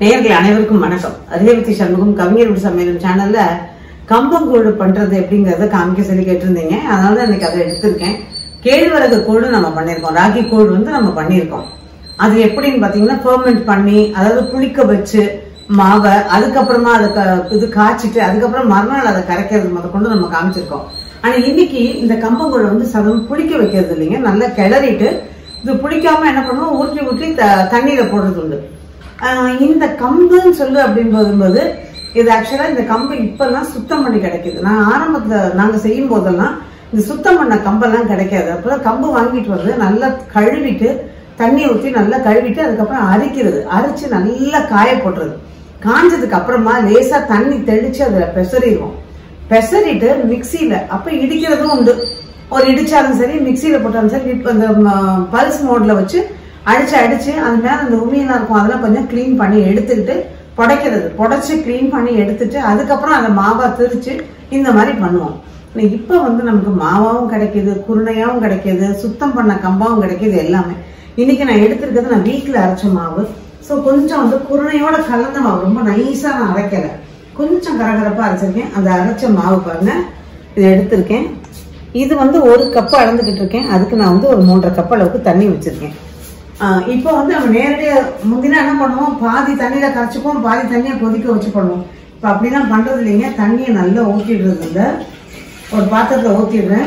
நேயர்கள் அனைவருக்கும் வணக்கம் ரேவதி சண்முகம் கவிஞர் வீடு சமையல் சேனல்ல கம்பங்கூழு பண்றது எப்படிங்கறத காமிக்க சொல்லி கேட்டிருந்தீங்க அதனால தான் இன்னைக்கு அதை எடுத்திருக்கேன் கேழ்வரகு கூழு நம்ம பண்ணியிருக்கோம் ராகி கூழ் வந்து நம்ம பண்ணியிருக்கோம் அது எப்படின்னு பாத்தீங்கன்னா ஃபெர்மெண்ட் பண்ணி அதாவது புளிக்க வச்சு மாவை அதுக்கப்புறமா அதை க- இது காய்ச்சிட்டு அதுக்கப்புறம் மறுநாள் அதை கரைக்கிறது முத கொண்டு நம்ம காமிச்சிருக்கோம் ஆனா இன்னைக்கு இந்த கம்பங்கூழை வந்து சதம் புளிக்க வைக்கிறது இல்லைங்க நல்லா கிளறிட்டு இது புளிக்காம என்ன பண்ணுவோம் ஊற்றி ஊற்றி த- தண்ணீரை போடுறது உண்டு ஆஹ் இந்த கம்புன்னு சொல்லு அப்படின்னு போகும்போது இது ஆக்சுவலா இந்த கம்பு இப்பெல்லாம் சுத்தம் பண்ணி கிடைக்குது நான் ஆரம்பத்துல நாங்க செய்யும் போதெல்லாம் இந்த சுத்தம் பண்ண கம்பெல்லாம் கிடைக்காது அப்பதான் கம்பு வாங்கிட்டு வந்து நல்லா கழுவிட்டு தண்ணி ஊற்றி நல்லா கழுவிட்டு அதுக்கப்புறம் அரிக்கிறது அரிச்சு நல்லா காய போட்டுறது காஞ்சதுக்கு அப்புறமா லேசா தண்ணி தெளிச்சு அதுல பெசறிடுவோம் பெசறிட்டு மிக்சியில அப்ப இடிக்கிறதும் உண்டு ஒரு இடிச்சாலும் சரி மிக்சியில போட்டாலும் சரி இப்ப அந்த பல்ஸ் மோட்ல வச்சு அடிச்சு அடிச்சு அது மேல அந்த உமியெல்லாம் இருக்கும் அதெல்லாம் கொஞ்சம் க்ளீன் பண்ணி எடுத்துக்கிட்டு புடைக்கிறது புடைச்சு க்ளீன் பண்ணி எடுத்துட்டு அதுக்கப்புறம் அந்த மாவா திரிச்சு இந்த மாதிரி பண்ணுவோம் ஆனா இப்ப வந்து நமக்கு மாவாவும் கிடைக்குது குருணையாவும் கிடைக்குது சுத்தம் பண்ண கம்பாவும் கிடைக்குது எல்லாமே இன்னைக்கு நான் எடுத்திருக்கிறது நான் வீட்ல அரைச்ச மாவு ஸோ கொஞ்சம் வந்து குருணையோட கலந்த மாவு ரொம்ப நைஸா நான் அரைக்கல கொஞ்சம் கரகரப்பா அரைச்சிருக்கேன் அந்த அரைச்ச மாவு பாருங்க இதை எடுத்திருக்கேன் இது வந்து ஒரு கப் அளந்துகிட்டு இருக்கேன் அதுக்கு நான் வந்து ஒரு மூன்றரை கப் அளவுக்கு தண்ணி வச்சிருக்கேன் ஆஹ் இப்போ வந்து நம்ம நேரடியா முந்தினா என்ன பண்ணுவோம் பாதி தண்ணியில கரைச்சிப்போம் பாதி தண்ணியை கொதிக்க வச்சு பண்ணுவோம் இப்போ அப்படிலாம் பண்றது இல்லைங்க தண்ணியை நல்லா ஊற்றிடுறது இல்லை ஒரு பாத்திரத்துல ஊற்றிடுறேன்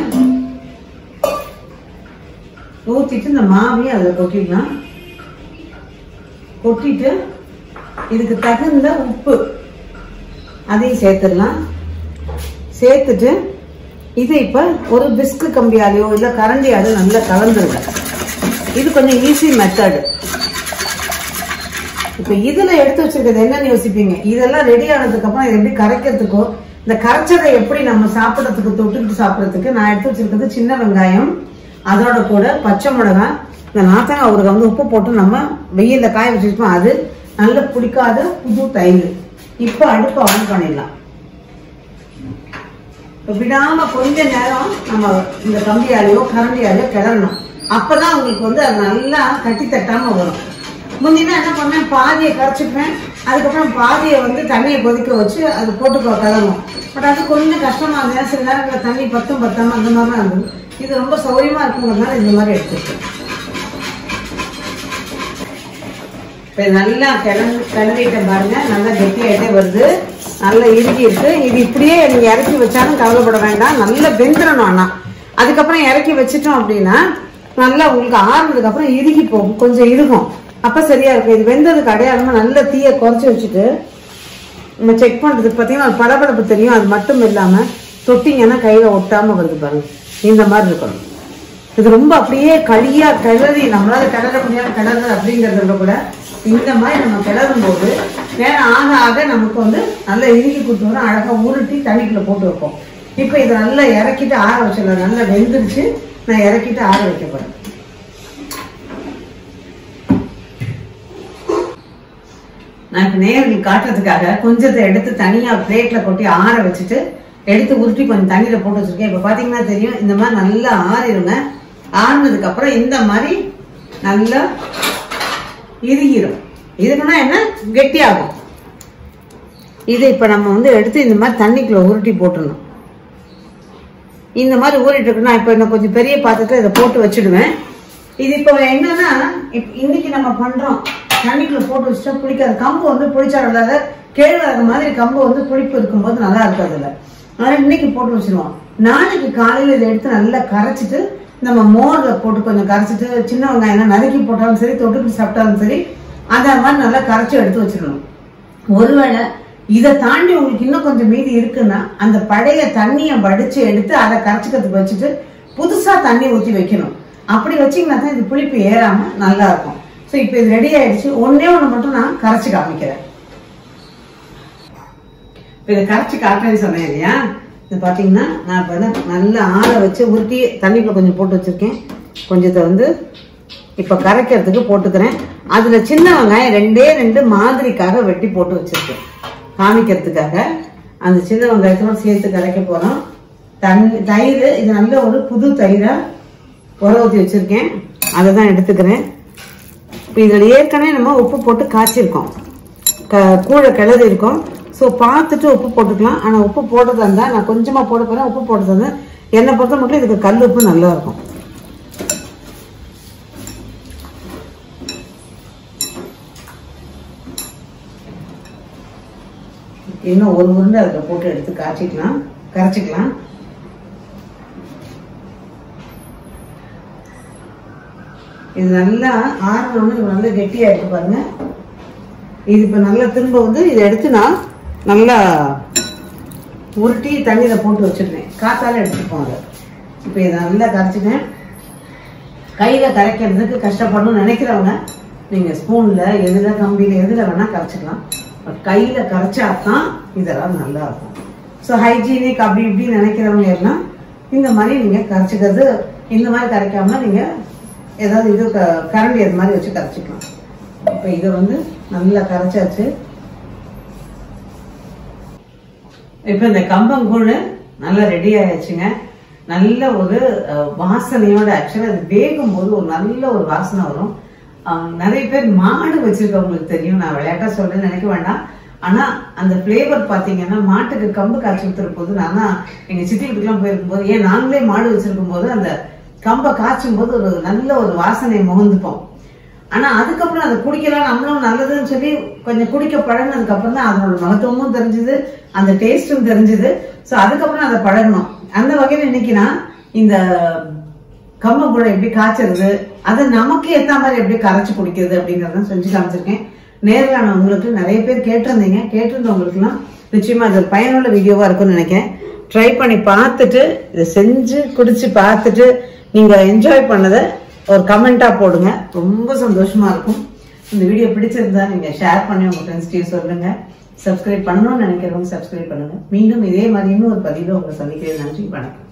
ஊற்றிட்டு இந்த மாவையும் அதில் கொட்டிடலாம் கொட்டிட்டு இதுக்கு தகுந்த உப்பு அதையும் சேர்த்துடலாம் சேர்த்துட்டு இது இப்ப ஒரு பிஸ்கு கம்பியாலேயோ இல்ல கரண்டியாலோ நல்லா கலந்துருங்க இது கொஞ்சம் ஈஸி மெத்தடு இப்ப இதுல எடுத்து வச்சிருக்கிறது என்னன்னு யோசிப்பீங்க இதெல்லாம் ரெடி ஆனதுக்கு அப்புறம் இதை எப்படி கரைக்கிறதுக்கோ இந்த கரைச்சதை எப்படி நம்ம சாப்பிடறதுக்கு தொட்டுக்கிட்டு சாப்பிடறதுக்கு நான் எடுத்து வச்சிருக்கிறது சின்ன வெங்காயம் அதோட கூட பச்சை மிளகாய் இந்த நாத்தங்காய் ஊறுகாய் வந்து உப்பு போட்டு நம்ம வெயில்ல காய வச்சிருப்போம் அது நல்ல பிடிக்காத புது தயிர் இப்ப அடுப்பு ஆன் பண்ணிடலாம் இப்ப விடாம கொஞ்ச நேரம் நம்ம இந்த கம்பியாலேயோ கரண்டியாலேயோ கிளறணும் அப்பதான் உங்களுக்கு வந்து அது நல்லா கட்டி தட்டாம வரும் முந்தினா என்ன பண்ணேன் பாதியை கரைச்சிப்பேன் அதுக்கப்புறம் பாதியை வந்து தண்ணியை கொதிக்க வச்சு அது போட்டு கொ- கிளறணும் பட் அது கொஞ்சம் கஷ்டமா இருந்தது சில நேரத்துல தண்ணி பத்தும் பத்தாம அந்த மாதிரிலாம் இருந்தது இது ரொம்ப சௌரியமா இருக்குங்கிறதுனால இந்த மாதிரி எடுத்துருக்கேன் இப்ப இது நல்லா கிளம்பி கிளம்பிட்டேன் பாருங்க நல்லா கெட்டியாயிட்டே வருது நல்லா இறுகி இருக்கு இது இப்படியே நீங்க இறக்கி வச்சாலும் கவலைப்பட வேண்டாம் நல்லா வெந்துடணும் ஆனா அதுக்கப்புறம் இறக்கி வச்சிட்டோம் அப்படின்னா நல்லா உங்களுக்கு ஆறுனதுக்கு அப்புறம் இறுகி போகும் கொஞ்சம் இறுகும் அப்ப சரியா இருக்கும் இது வெந்ததுக்கு அடையாளமா நல்ல தீயை குறைச்சி வச்சுட்டு நம்ம செக் பண்றதுக்கு பாத்தீங்கன்னா ஒரு படபடப்பு தெரியும் அது மட்டும் இல்லாம தொட்டிங்கன்னா கையில ஒட்டாம வருது பாருங்க இந்த மாதிரி இருக்கணும் இது ரொம்ப அப்படியே களியா கிளறி நம்மளால கிளற முடியாம கிளறு அப்படிங்கறத கூட இந்த மாதிரி நம்ம கிளறும் போது நேரம் ஆக ஆக நமக்கு வந்து நல்லா இறுகி கொடுத்து வரும் அழகா உருட்டி தண்ணிக்குள்ள போட்டு வைப்போம் இப்போ இதை நல்லா இறக்கிட்டு ஆற வச்சிடலாம் நல்லா வெந்துருச்சு நான் இறக்கிட்டு ஆற வைக்க போறேன் நான் இப்ப நேரில் காட்டுறதுக்காக கொஞ்சத்தை எடுத்து தனியா பிளேட்ல கொட்டி ஆற வச்சுட்டு எடுத்து உருட்டி கொஞ்சம் தண்ணியில போட்டு வச்சிருக்கேன் இப்ப பாத்தீங்கன்னா தெரியும் இந்த மாதிரி நல்லா ஆறிடுங்க ஆறுனதுக்கு அப்புறம் இந்த மாதிரி நல்லா இறுகிரும் இதுக்குன்னா என்ன கெட்டியாகும் இதை இப்ப நம்ம வந்து எடுத்து இந்த மாதிரி தண்ணிக்குள்ள உருட்டி போட்டுடணும் இந்த மாதிரி ஊறிட்டு இருக்குன்னா இப்ப இன்னும் கொஞ்சம் பெரிய பாத்திரத்துல இதை போட்டு வச்சிடுவேன் இது இப்போ என்னன்னா இப்ப இன்னைக்கு நம்ம பண்றோம் தண்ணிக்குள்ள போட்டு வச்சுட்டா புளிக்காது கம்பு வந்து புளிச்சாடு அதாவது கேழ்வரகு மாதிரி கம்பு வந்து புளிப்பு இருக்கும்போது நல்லா இருக்காது இல்ல அதனால இன்னைக்கு போட்டு வச்சிருவோம் நாளைக்கு காலையில இதை எடுத்து நல்லா கரைச்சிட்டு நம்ம மோர்ல போட்டு கொஞ்சம் கரைச்சிட்டு சின்ன வெங்காயம் நறுக்கி போட்டாலும் சரி தொட்டுக்கிட்டு சாப்பிட்டாலும் சரி அந்த மாதிரி நல்லா கரைச்சி எடுத்து வச்சிடணும் ஒருவேளை இதை தாண்டி உங்களுக்கு இன்னும் கொஞ்சம் மீதி இருக்குன்னா அந்த பழைய தண்ணியை வடிச்சு எடுத்து அதை கரைச்சிக்கிறதுக்கு வச்சுட்டு புதுசா தண்ணி ஊத்தி வைக்கணும் அப்படி வச்சீங்கன்னா தான் இது புளிப்பு ஏறாம நல்லா இருக்கும் ஸோ இப்போ இது ரெடி ஆயிடுச்சு ஒண்ணே ஒண்ணு மட்டும் நான் கரைச்சி காமிக்கிறேன் இப்போ இதை கரைச்சி காட்டுறேன்னு சொன்னேன் இல்லையா இது பார்த்தீங்கன்னா நான் இப்போ வந்து நல்லா ஆற வச்சு உருட்டி தண்ணிக்குள்ள கொஞ்சம் போட்டு வச்சிருக்கேன் கொஞ்சத்தை வந்து இப்போ கரைக்கிறதுக்கு போட்டுக்கிறேன் அதுல சின்ன வெங்காயம் ரெண்டே ரெண்டு மாதிரிக்காக வெட்டி போட்டு வச்சிருக்கேன் காமிக்கிறதுக்காக அந்த சின்ன வெங்காயத்தோட சேர்த்து கரைக்க போறோம் தண்ணி தயிர் இது நல்ல ஒரு புது தயிரா உர ஊற்றி வச்சிருக்கேன் அதை தான் எடுத்துக்கிறேன் இப்போ இதில் ஏற்கனவே நம்ம உப்பு போட்டு காய்ச்சிருக்கோம் க கூழை கிளறி இருக்கும் ஸோ பார்த்துட்டு உப்பு போட்டுக்கலாம் ஆனால் உப்பு போட்டதா இருந்தால் நான் கொஞ்சமாக போட போகிறேன் உப்பு போட்டதா இருந்தால் என்னை பொறுத்த மட்டும் இதுக்கு கல் உப்பு நல்லா இருக்கும் இன்னும் ஒரு உருண்டை அதில் போட்டு எடுத்து காய்ச்சிக்கலாம் கரைச்சிக்கலாம் இது நல்லா ஆறணும்னு இது நல்லா கெட்டியா இருக்கு பாருங்க இது இப்ப நல்லா திரும்ப வந்து இதை எடுத்து நான் நல்லா உருட்டி தண்ணியில போட்டு வச்சிருக்கேன் காத்தால எடுத்துப்போம் அதை இப்போ இதை நல்லா கரைச்சிட்டேன் கையில கரைக்கிறதுக்கு கஷ்டப்படணும்னு நினைக்கிறவங்க நீங்க ஸ்பூன்ல எதுல கம்பியில எதுல வேணா கரைச்சிக்கலாம் பட் கையில கரைச்சா தான் இதெல்லாம் நல்லா இருக்கும் ஸோ ஹைஜீனிக் அப்படி இப்படி நினைக்கிறவங்க எல்லாம் இந்த மாதிரி நீங்க கரைச்சிக்கிறது இந்த மாதிரி கரைக்காம நீங்க ஏதாவது இது க- கரண்டி அது மாதிரி வச்சு கரைச்சிக்கலாம் இப்போ இதை வந்து நல்லா கரைச்சாச்சு இப்போ இந்த கம்பங்கூழ் நல்லா ரெடி ஆயாச்சுங்க நல்ல ஒரு அஹ், வாசனையோட ஆக்சுவலா அது வேகும் போது ஒரு நல்ல ஒரு வாசனை வரும் அஹ், நிறைய பேர் மாடு வச்சிருக்கவங்களுக்கு தெரியும் நான் விளையாட்டா சொல்றேன்னு நினைக்க வேண்டாம் ஆனா அந்த ஃபிளேவர் பாத்தீங்கன்னா மாட்டுக்கு கம்பு காய்ச்சி ஊத்துற போது நான் தான் எங்க சித்தி வீட்டுக்குலாம் போயிருக்கும் போது ஏன் நாங்களே மாடு வச்சிருக்கும் போது அந்த கம்பை காய்ச்சும் போது ஒரு நல்ல ஒரு வாசனையை முகந்துப்போம் ஆனா அதுக்கப்புறம் அதை குடிக்கலாம் நம்மளும் நல்லதுன்னு சொல்லி கொஞ்சம் குடிக்க பழகினதுக்கு அப்புறம் தான் அதனோட மகத்துவமும் தெரிஞ்சது அந்த டேஸ்டும் தெரிஞ்சது சோ அதுக்கப்புறம் அதை பழகணும் அந்த வகையில இன்னைக்கு நான் இந்த கம்மங்குழை எப்படி காய்ச்சறது அது நமக்கு ஏத்த மாதிரி எப்படி கரைச்சு குடிக்கிறது அப்படிங்கறத செஞ்சு காமிச்சிருக்கேன் நேரில் நான் உங்களுக்கு நிறைய பேர் கேட்டிருந்தீங்க கேட்டிருந்தவங்களுக்குலாம் நிச்சயமா இது ஒரு பயனுள்ள வீடியோவா இருக்கும்னு நினைக்கிறேன் ட்ரை பண்ணி பார்த்துட்டு இதை செஞ்சு குடிச்சு பார்த்துட்டு நீங்க என்ஜாய் பண்ணதை ஒரு கமெண்டா போடுங்க ரொம்ப சந்தோஷமா இருக்கும் இந்த வீடியோ பிடிச்சிருந்தா நீங்க ஷேர் பண்ணி உங்க ஃப்ரெண்ட்ஸ்டையும் சொல்லுங்க சப்ஸ்கிரைப் பண்ணணும்னு நினைக்கிறவங்க சப்ஸ்கிரைப் பண்ணுங்க மீண்டும் இதே மாதிரி இன்னும் ஒரு பதிவில் உங்களை சந்திக்கிறேன் நன்றி வணக்கம்